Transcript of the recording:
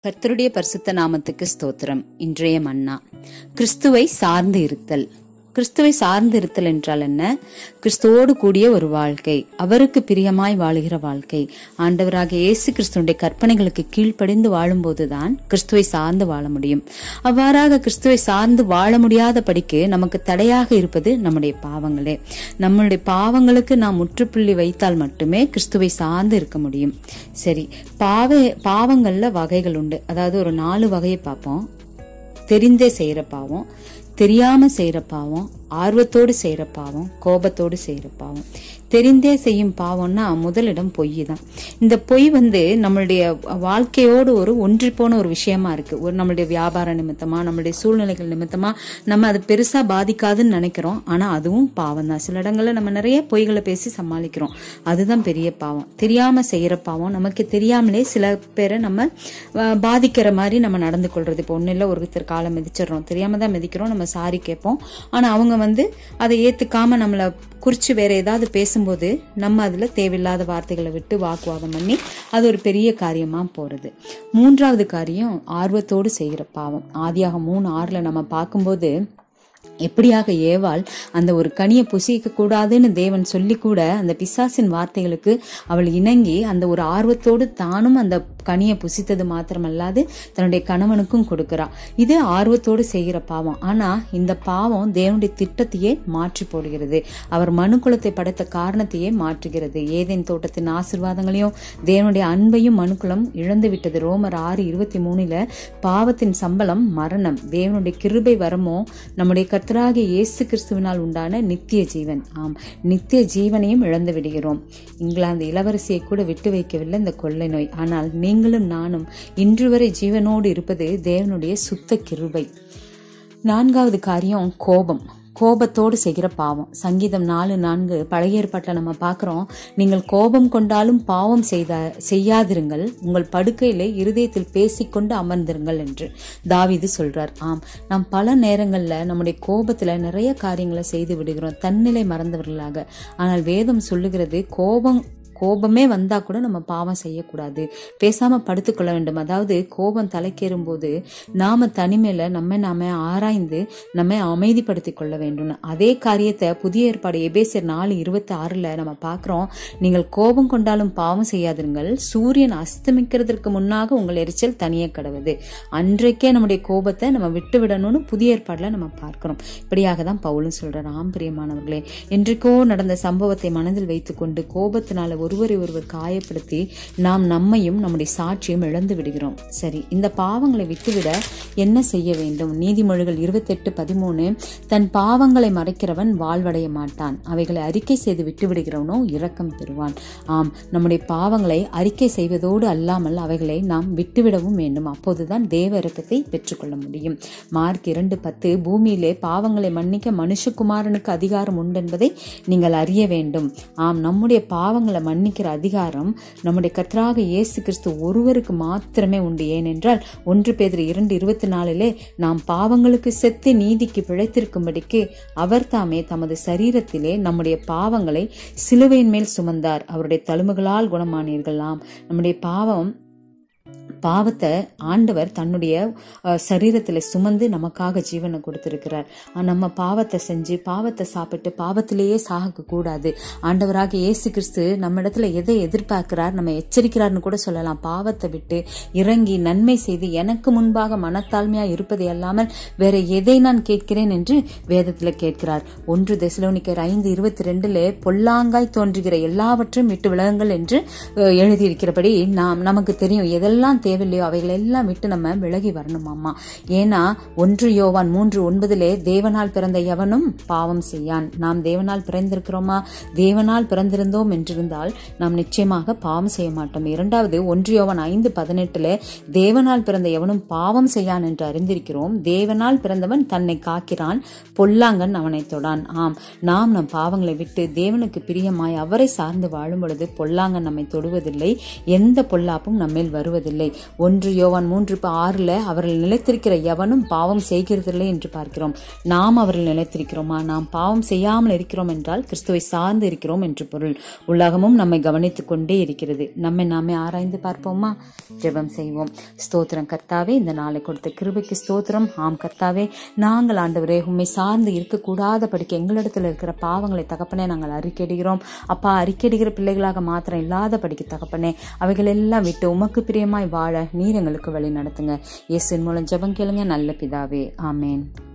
கர்த்தருடைய பரிசுத்த நாமத்துக்கு ஸ்தோத்திரம் இன்றைய மன்னா கிறிஸ்துவை சார்ந்து இருத்தல் கிறிஸ்துவை சார்ந்து இருத்தல் என்றால் என்ன கிறிஸ்துவோடு கூடிய ஒரு வாழ்க்கை அவருக்கு பிரியமாய் வாழுகிற வாழ்க்கை ஆண்டவராக இயேசு கிறிஸ்துவனுடைய கற்பனைகளுக்கு கீழ்ப்படிந்து வாழும்போதுதான் கிறிஸ்துவை சார்ந்து வாழ முடியும் அவ்வாறாக கிறிஸ்துவை சார்ந்து வாழ முடியாத படிக்கு நமக்கு தடையாக இருப்பது நம்முடைய பாவங்களே நம்மளுடைய பாவங்களுக்கு நாம் முற்றுப்புள்ளி வைத்தால் மட்டுமே கிறிஸ்துவை சார்ந்து இருக்க முடியும் சரி பாவ பாவங்கள்ல வகைகள் உண்டு அதாவது ஒரு நாலு வகையை பார்ப்போம் தெரிந்தே செய்யற பாவம் தெரியாம செய்யற பாவம் ஆர்வத்தோடு செய்யற பாவம் கோபத்தோடு செய்யற பாவம் தெரிந்தே செய்யும் பாவம்னா முதலிடம் பொய் தான் இந்த பொய் வந்து நம்மளுடைய வாழ்க்கையோடு ஒரு ஒன்றி போன ஒரு விஷயமா இருக்கு ஒரு நம்மளுடைய வியாபார நிமித்தமா நம்மளுடைய சூழ்நிலைகள் நிமித்தமா நம்ம அது பெருசா பாதிக்காதுன்னு நினைக்கிறோம் ஆனா அதுவும் பாவம் தான் சில இடங்கள்ல நம்ம நிறைய பொய்களை பேசி சமாளிக்கிறோம் அதுதான் பெரிய பாவம் தெரியாம செய்யற பாவம் நமக்கு தெரியாமலே சில பேரை நம்ம அஹ், பாதிக்கிற மாதிரி நம்ம நடந்து கொள்றது இப்போ ஒன்றும் இல்லை ஒருத்தர் காலை மிதிச்சிடுறோம் தெரியாம தான் மிதிக்கிறோம் நம்ம சாரி கேட்போம் ஆனா அவங்க வந்து அதை ஏத்துக்காம நம்மளை குறிச்சு வேற ஏதாவது பேசும்போது நம்ம அதுல தேவையில்லாத வார்த்தைகளை விட்டு வாக்குவாதம் பண்ணி அது ஒரு பெரிய காரியமா போறது மூன்றாவது காரியம் ஆர்வத்தோடு செய்கிற பாவம் ஆதியாக மூணு ஆறுல நம்ம பார்க்கும்போது எப்படியாக ஏவாள் அந்த ஒரு கனியை புசிக்க கூடாதுன்னு தேவன் சொல்லி கூட அந்த பிசாசின் வார்த்தைகளுக்கு அவள் இணங்கி அந்த ஒரு ஆர்வத்தோடு தானும் அந்த கனியை புசித்தது மாத்திரமல்லாது தன்னுடைய கணவனுக்கும் கொடுக்கிறா இது ஆர்வத்தோடு செய்கிற பாவம் ஆனா இந்த பாவம் தேவனுடைய திட்டத்தையே மாற்றி போடுகிறது அவர் மனுக்குலத்தை படைத்த காரணத்தையே மாற்றுகிறது ஏதேன் தோட்டத்தின் ஆசிர்வாதங்களையும் தேவனுடைய அன்பையும் மனுக்குலம் இழந்து விட்டது ரோமர் ஆறு இருபத்தி மூணுல பாவத்தின் சம்பளம் மரணம் தேவனுடைய கிருபை வரமோ நம்முடைய கர்த்தராகிய இயேசு கிறிஸ்துவினால் உண்டான நித்திய ஜீவன் ஆம் நித்திய ஜீவனையும் இழந்து விடுகிறோம் இங்கிலாந்து இளவரசியை கூட விட்டு வைக்கவில்லை இந்த கொள்ளை நோய் ஆனால் நீங்களும் நானும் இன்று வரை ஜீவனோடு இருப்பது தேவனுடைய சுத்த கிருபை நான்காவது காரியம் கோபம் கோபத்தோடு செய்கிற பாவம் சங்கீதம் நாலு நான்கு பழைய ஏற்பாட்டில் நம்ம பார்க்குறோம் நீங்கள் கோபம் கொண்டாலும் பாவம் செய்த செய்யாதிருங்கள் உங்கள் படுக்கையிலே இருதயத்தில் பேசிக்கொண்டு அமர்ந்திருங்கள் என்று தாவீது சொல்றார் ஆம் நாம் பல நேரங்களில் நம்முடைய கோபத்துல நிறைய காரியங்களை செய்து விடுகிறோம் தன்னிலை மறந்தவர்களாக ஆனால் வேதம் சொல்லுகிறது கோபம் கோபமே வந்தா கூட நம்ம பாவம் செய்யக்கூடாது பேசாம படுத்துக்கொள்ள வேண்டும் அதாவது கோபம் தலைக்கேறும் போது நாம தனிமையில நம்ம நாம ஆராய்ந்து நம்ம அமைதிப்படுத்திக் கொள்ள வேண்டும் அதே காரியத்தை புதிய ஏற்பாடு எபேசியர் நாலு இருபத்தி ஆறுல நம்ம பார்க்கிறோம் நீங்கள் கோபம் கொண்டாலும் பாவம் செய்யாதிருங்கள் சூரியன் அஸ்தமிக்கிறதுக்கு முன்னாக உங்கள் எரிச்சல் தனியே கடவுது அன்றைக்கே நம்முடைய கோபத்தை நம்ம விட்டு விடணும்னு புதிய ஏற்பாடுல நம்ம பார்க்கிறோம் இப்படியாக தான் பவுலும் சொல்றார் ஆம் பிரியமானவர்களே என்றைக்கோ நடந்த சம்பவத்தை மனதில் வைத்துக்கொண்டு கோபத்தினால ஒருவரை ஒருவர் காயப்படுத்தி நாம் நம்மையும் நம்முடைய சாட்சியும் இழந்து விடுகிறோம் சரி இந்த பாவங்களை விட்டுவிட என்ன செய்ய வேண்டும் நீதிமொழிகள் இருபத்தெட்டு பதிமூணு தன் பாவங்களை மறைக்கிறவன் வாழ்வடைய மாட்டான் அவைகளை அறிக்கை செய்து விட்டு விடுகிறவனோ இரக்கம் பெறுவான் ஆம் நம்முடைய பாவங்களை அறிக்கை செய்வதோடு அல்லாமல் அவைகளை நாம் விட்டுவிடவும் வேண்டும் அப்போதுதான் தேவ இரக்கத்தை பெற்றுக்கொள்ள முடியும் மார்க் இரண்டு பத்து பூமியிலே பாவங்களை மன்னிக்க மனுஷகுமாரனுக்கு அதிகாரம் உண்டு என்பதை நீங்கள் அறிய வேண்டும் ஆம் நம்முடைய பாவங்களை மன்னிக்கிற அதிகாரம் நம்முடைய கர்த்தராக இயேசு கிறிஸ்து ஒருவருக்கு மாத்திரமே உண்டு ஏனென்றால் ஒன்று பேதர் இரண்டு இருபத்தி நாலிலே நாம் பாவங்களுக்கு செத்து நீதிக்கு பிழைத்திருக்கும்படிக்கு அவர் தாமே தமது சரீரத்திலே நம்முடைய பாவங்களை சிலுவையின் மேல் சுமந்தார் அவருடைய தழும்புகளால் குணமானீர்களாம் நம்முடைய பாவம் பாவத்தை ஆண்டவர் தன்னுடைய அஹ், சரீரத்துல சுமந்து நமக்காக ஜீவனை கொடுத்திருக்கிறார் ஆனா, நம்ம பாவத்தை செஞ்சு பாவத்தை சாப்பிட்டு பாவத்திலேயே சாக கூடாது ஆண்டவராக இயேசு கிறிஸ்து நம்ம இடத்துல எதை எதிர்பார்க்கிறார் நம்ம எச்சரிக்கிறார்னு கூட சொல்லலாம் பாவத்தை விட்டு இறங்கி நன்மை செய்து எனக்கு முன்பாக மனத்தாழ்மையா இருப்பதை அல்லாமல் வேற எதை நான் கேட்கிறேன் என்று வேதத்துல கேட்கிறார் ஒன்று தெசலோனிக்கர் ஐந்து இருபத்தி ரெண்டுல பொல்லாங்காய் தோன்றுகிற எல்லாவற்றையும் விட்டு விலகுங்கள் என்று அஹ், எழுதியிருக்கிறபடி நாம் நமக்கு தெரியும் எதெல்லாம் தேவையில்லையோ அவைகளை எல்லாம் விட்டு நம்ம விலகி வரணுமாமா ஏன்னா ஒன்று யோவான் மூன்று ஒன்பதிலே தேவனால் பிறந்த எவனும் பாவம் செய்யான் நாம் தேவனால் பிறந்திருக்கிறோமா தேவனால் பிறந்திருந்தோம் என்றிருந்தால் நாம் நிச்சயமாக பாவம் செய்ய மாட்டோம் இரண்டாவது ஒன்று யோவான் ஐந்து பதினெட்டுல தேவனால் பிறந்த எவனும் பாவம் செய்யான் என்று அறிந்திருக்கிறோம் தேவனால் பிறந்தவன் தன்னை காக்கிறான் பொல்லாங்கன் அவனை தொடான் ஆம் நாம் நம் பாவங்களை விட்டு தேவனுக்கு பிரியமாய் அவரை சார்ந்து வாழும் பொழுது பொல்லாங்கன் நம்மை தொடுவதில்லை எந்த பொல்லாப்பும் நம்மேல் வருவதில்லை ஒன்று யோவான் மூன்று இப்ப ஆறுல அவர்கள் நிலைத்திருக்கிற எவனும் பாவம் செய்கிறதில்லை என்று பார்க்கிறோம் நாம் அவர்கள் நிலைத்திருக்கிறோமா நாம் பாவம் செய்யாமல் இருக்கிறோம் என்றால் கிறிஸ்துவை சார்ந்து இருக்கிறோம் என்று பொருள் உலகமும் நம்மை கவனித்துக் கொண்டே இருக்கிறது நம்மை நாமே ஆராய்ந்து பார்ப்போமா ஜெபம் செய்வோம் ஸ்தோத்திரம் கர்த்தாவே இந்த நாளை கொடுத்த கிருபைக்கு ஸ்தோத்திரம் ஆம் கர்த்தாவே நாங்கள் ஆண்டவரே உண்மை சார்ந்து இருக்கக்கூடாத படிக்க எங்களிடத்தில் இருக்கிற பாவங்களை தகப்பனே நாங்கள் அறிக்கையிடுகிறோம் அப்பா அறிக்கையிடுகிற பிள்ளைகளாக மாத்திரம் இல்லாத படிக்க தகப்பனே அவைகள் எல்லாம் விட்டு உமக்கு பிரியமாய் வாழ நீர் எங்களுக்கு வழி நடத்துங்க இயேசுவின் மூலம் ஜெபம் கேளுங்க நல்ல பிதாவே ஆமேன்